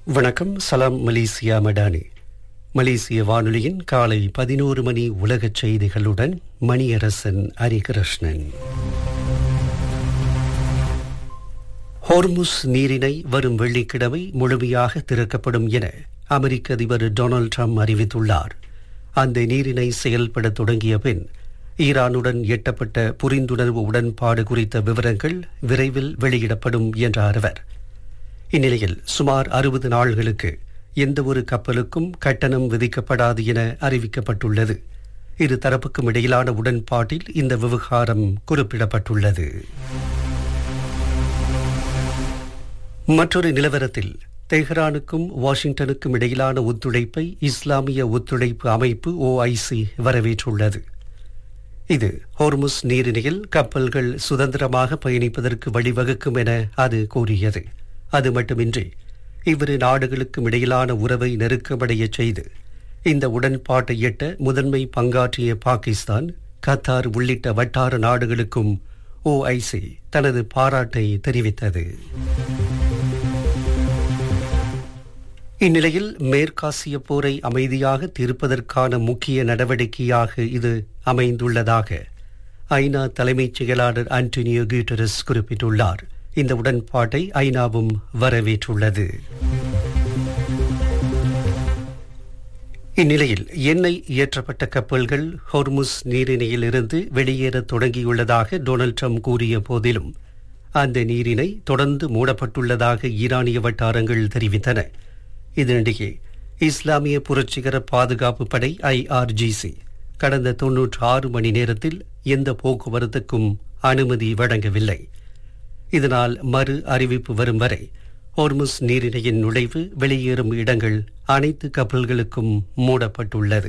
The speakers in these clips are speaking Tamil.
வணக்கம் சலாம் மலேசியா மடானி மலேசிய வானொலியின் காலை பதினோரு மணி உலகச் செய்திகளுடன் மணியரசன் ஹரிகிருஷ்ணன் ஹோர்முஸ் நீரிணை வரும் வெள்ளிக்கிழமை முழுமையாக திறக்கப்படும் என அமெரிக்க அதிபர் டொனால்ட் ட்ரம்ப் அறிவித்துள்ளார் அந்த நீரிணை செயல்பட தொடங்கிய பின் ஈரானுடன் எட்டப்பட்ட புரிந்துணர்வு உடன்பாடு குறித்த விவரங்கள் விரைவில் வெளியிடப்படும் என்றார் அவர் இந்நிலையில் சுமார் அறுபது நாள்களுக்கு எந்தவொரு கப்பலுக்கும் கட்டணம் விதிக்கப்படாது என அறிவிக்கப்பட்டுள்ளது இரு தரப்புக்கும் இடையிலான உடன்பாட்டில் இந்த விவகாரம் குறிப்பிடப்பட்டுள்ளது மற்றொரு நிலவரத்தில் தெஹ்ரானுக்கும் வாஷிங்டனுக்கும் இடையிலான ஒத்துழைப்பை இஸ்லாமிய ஒத்துழைப்பு அமைப்பு ஓஐசி வரவேற்றுள்ளது இது ஹோர்முஸ் நீரிணையில் கப்பல்கள் சுதந்திரமாக பயணிப்பதற்கு வழிவகுக்கும் என அது கூறியது அது மட்டுமின்றி இவ்விரு நாடுகளுக்கும் இடையிலான உறவை நெருக்கமடையச் செய்து இந்த உடன்பாட்டை எட்ட முதன்மை பங்காற்றிய பாகிஸ்தான் கத்தார் உள்ளிட்ட வட்டார நாடுகளுக்கும் ஓஐசி தனது பாராட்டை தெரிவித்தது இந்நிலையில் மேற்காசிய போரை அமைதியாக தீர்ப்பதற்கான முக்கிய நடவடிக்கையாக இது அமைந்துள்ளதாக ஐநா தலைமைச் செயலாளர் ஆண்டனியோ கியூட்டரஸ் குறிப்பிட்டுள்ளார் இந்த உடன்பாட்டை ஐநாவும் வரவேற்றுள்ளது இந்நிலையில் எண்ணெய் ஏற்றப்பட்ட கப்பல்கள் ஹொர்முஸ் நீரிணையிலிருந்து வெளியேற தொடங்கியுள்ளதாக டொனால்ட் ட்ரம்ப் கூறிய போதிலும் அந்த நீரிணை தொடர்ந்து மூடப்பட்டுள்ளதாக ஈரானிய வட்டாரங்கள் தெரிவித்தன இதனிடையே இஸ்லாமிய புரட்சிகர பாதுகாப்பு படை ஐஆர்ஜிசி கடந்த தொன்னூற்று ஆறு மணி நேரத்தில் எந்த போக்குவரத்துக்கும் அனுமதி வழங்கவில்லை இதனால் மறு அறிவிப்பு வரும் வரை ஹோர்முஸ் நீரிணையின் நுழைவு வெளியேறும் இடங்கள் அனைத்து கப்பல்களுக்கும் மூடப்பட்டுள்ளது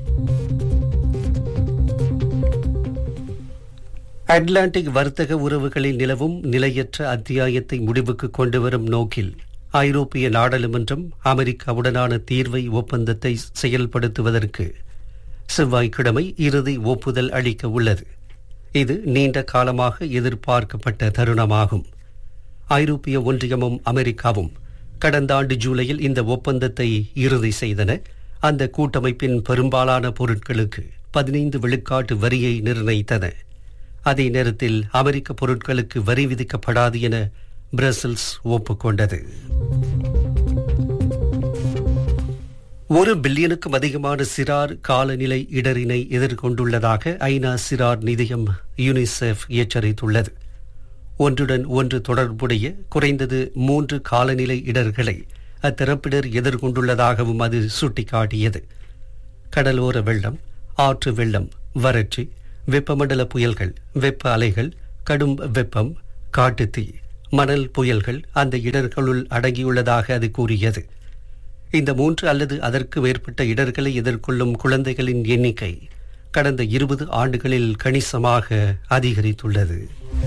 அட்லாண்டிக் வர்த்தக உறவுகளில் நிலவும் நிலையற்ற அத்தியாயத்தை முடிவுக்கு கொண்டுவரும் நோக்கில் ஐரோப்பிய நாடாளுமன்றம் அமெரிக்காவுடனான தீர்வை ஒப்பந்தத்தை செயல்படுத்துவதற்கு செவ்வாய்க்கிழமை இறுதி ஒப்புதல் அளிக்க உள்ளது இது நீண்ட காலமாக எதிர்பார்க்கப்பட்ட தருணமாகும் ஐரோப்பிய ஒன்றியமும் அமெரிக்காவும் கடந்த ஆண்டு ஜூலையில் இந்த ஒப்பந்தத்தை இறுதி செய்தன அந்த கூட்டமைப்பின் பெரும்பாலான பொருட்களுக்கு பதினைந்து விழுக்காட்டு வரியை நிர்ணயித்தன அதே நேரத்தில் அமெரிக்க பொருட்களுக்கு வரி விதிக்கப்படாது என பிரசல்ஸ் ஒப்புக்கொண்டது ஒரு பில்லியனுக்கும் அதிகமான சிறார் காலநிலை இடரினை எதிர்கொண்டுள்ளதாக ஐநா சிறார் நிதியம் யுனிசெஃப் எச்சரித்துள்ளது ஒன்றுடன் ஒன்று தொடர்புடைய குறைந்தது மூன்று காலநிலை இடர்களை அத்தரப்பினர் எதிர்கொண்டுள்ளதாகவும் அது சுட்டிக்காட்டியது கடலோர வெள்ளம் ஆற்று வெள்ளம் வறட்சி வெப்பமண்டல புயல்கள் வெப்ப அலைகள் கடும் வெப்பம் காட்டுத்தீ மணல் புயல்கள் அந்த இடர்களுள் அடங்கியுள்ளதாக அது கூறியது இந்த மூன்று அல்லது அதற்கு மேற்பட்ட இடர்களை எதிர்கொள்ளும் குழந்தைகளின் எண்ணிக்கை கடந்த இருபது ஆண்டுகளில் கணிசமாக அதிகரித்துள்ளது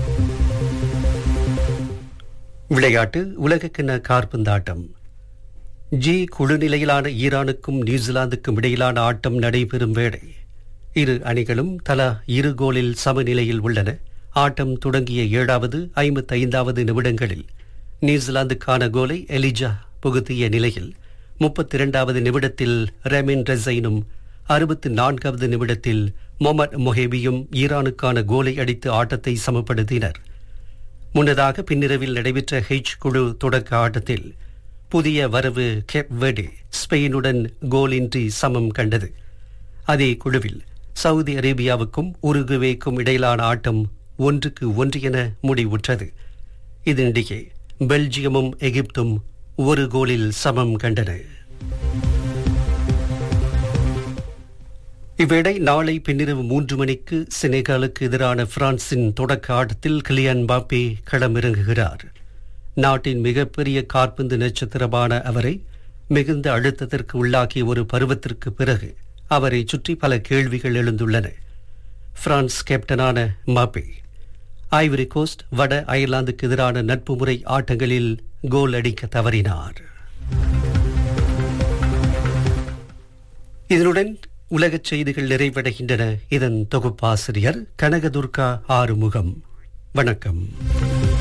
விளையாட்டு உலகக்கிண கார்பந்தாட்டம் ஜி குழு நிலையிலான ஈரானுக்கும் நியூசிலாந்துக்கும் இடையிலான ஆட்டம் நடைபெறும் வேளை இரு அணிகளும் தலா இரு கோலில் சமநிலையில் உள்ளன ஆட்டம் தொடங்கிய ஏழாவது ஐம்பத்தி ஐந்தாவது நிமிடங்களில் நியூசிலாந்துக்கான கோலை எலிஜா புகுத்திய நிலையில் முப்பத்தி இரண்டாவது நிமிடத்தில் ரெமின் ரெசைனும் அறுபத்தி நான்காவது நிமிடத்தில் மொமட் மொஹேபியும் ஈரானுக்கான கோலை அடித்து ஆட்டத்தை சமப்படுத்தினர் முன்னதாக பின்னிரவில் நடைபெற்ற ஹெச் குழு தொடக்க ஆட்டத்தில் புதிய வரவு கெப் வெடி ஸ்பெயினுடன் கோலின்றி சமம் கண்டது அதே குழுவில் சவுதி அரேபியாவுக்கும் உருகுவேக்கும் இடையிலான ஆட்டம் ஒன்றுக்கு ஒன்று என முடிவுற்றது இதனிடையே பெல்ஜியமும் எகிப்தும் ஒரு கோலில் சமம் கண்டன இவ்வேளை நாளை பின்னிரவு மூன்று மணிக்கு செனகாலுக்கு எதிரான பிரான்சின் தொடக்க ஆட்டத்தில் கிளியன் பாப்பே களமிறங்குகிறார் நாட்டின் மிகப்பெரிய காற்பந்து நட்சத்திரமான அவரை மிகுந்த அழுத்தத்திற்கு உள்ளாக்கிய ஒரு பருவத்திற்கு பிறகு அவரை சுற்றி பல கேள்விகள் எழுந்துள்ளன பிரான்ஸ் கேப்டனான மாப்பே ஐவரி கோஸ்ட் வட அயர்லாந்துக்கு எதிரான நட்பு முறை ஆட்டங்களில் கோல் அடிக்க தவறினார் இதனுடன் உலகச் செய்திகள் நிறைவடைகின்றன இதன் தொகுப்பாசிரியர் கனகதுர்கா ஆறுமுகம் வணக்கம்